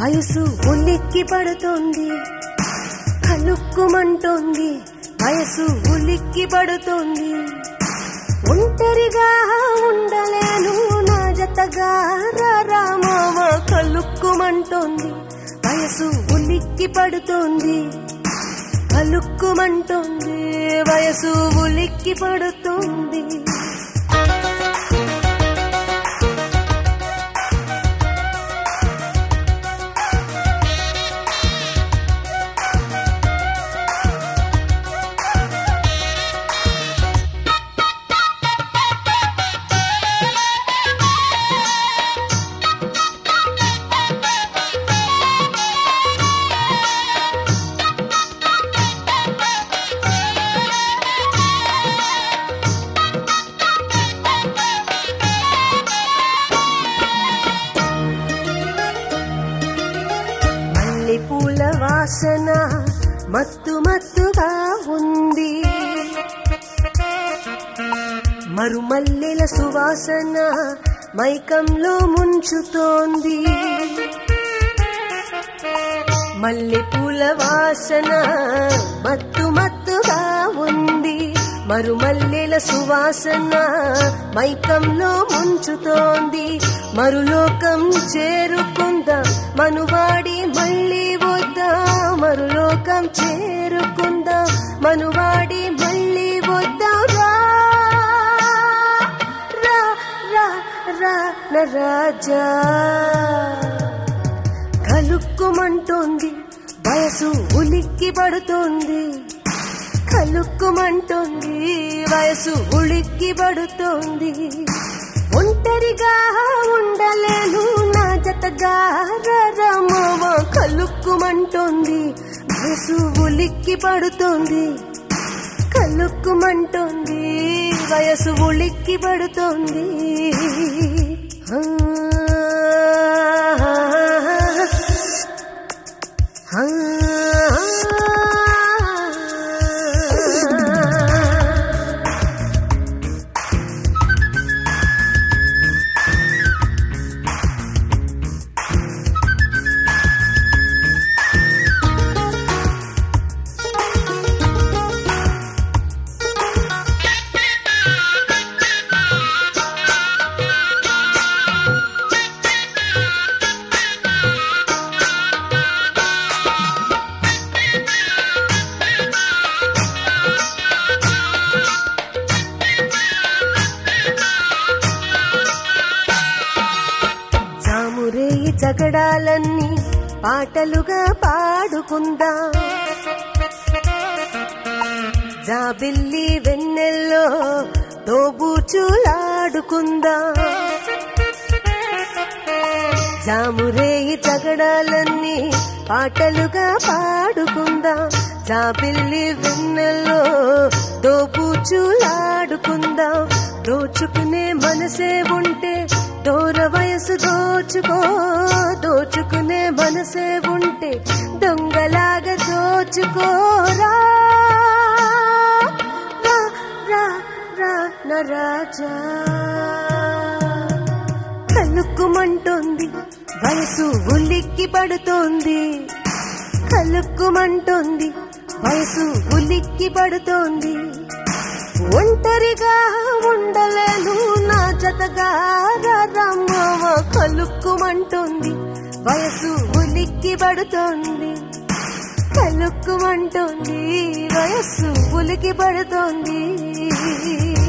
వయసు ఉలిక్కి పడుతోంది కలుక్కుమంటోంది వయసు ఉలిక్కి పడుతోంది ఒంటరిగా ఉండలేను నా జతగా రామావ కలుక్కుమంటోంది వయసు ఉలిక్కి పడుతోంది కలుక్కుమంటోంది వయసు ఉలిక్కి పడుతోంది మల్లెపూల వాసన మత్తు మత్తుగా ఉంది మరుమల్లెల సువాసన మైకంలో ముంచుతోంది మల్లెపూల వాసన మత్తు మత్తుగా ఉంది మరుమల్లెల సువాసన మైకంలో ముంచుతోంది మరులోకం చేరుకుందా మనువాడి మళ్ళీ వద్దా మరులోకం చేరుకుందా మనువాడి మళ్ళీ వద్దా రా రా రా రా నా రాజా కలుక్కుమంటోంది వయసు ఉలిక్కి పడుతోంది కలుక్కుమంటోంది వయసు ఉలిక్కి పడుతోంది ఒంటరిగా ఉండలేను నా జతగా రమవ కలుక్కుమంటోంది వయసు ఉలిక్కి పడుతోంది కలుక్కుమంటోంది వయసు ఉలిక్కి పడుతోంది ఆ, ఆ, ఆ. జామురేయి జగడాలన్నీ పాటలుగా పాడుకుందాం జాబిల్లి వెన్నెల్లో తోబూచులాడుకుందాం జామురేయి జగడాలన్నీ పాటలుగా పాడుకుందాం జాబిల్లి వెన్నెల్లో దోబూచులాడుకుందాం దోచుకునే మనసే ఉంటే దూర వయసు దోచుకో దోచుకునే మనసే ఉంటే దొంగలాగా దోచుకోరా రా రా రా నా రాజా కలుక్కుమంటోంది వయసు ఉలిక్కి పడుతోంది కలుక్కుమంటోంది వయసు ఉలిక్కి పడుతోంది ఒంటరిగా ఉండలేను నా జతగా రమ్మవ కలుక్కుమంటోంది వయసు ఉలిక్కి పడుతోంది కలుక్కుమంటోంది వయస్సు ఉలికి పడుతోంది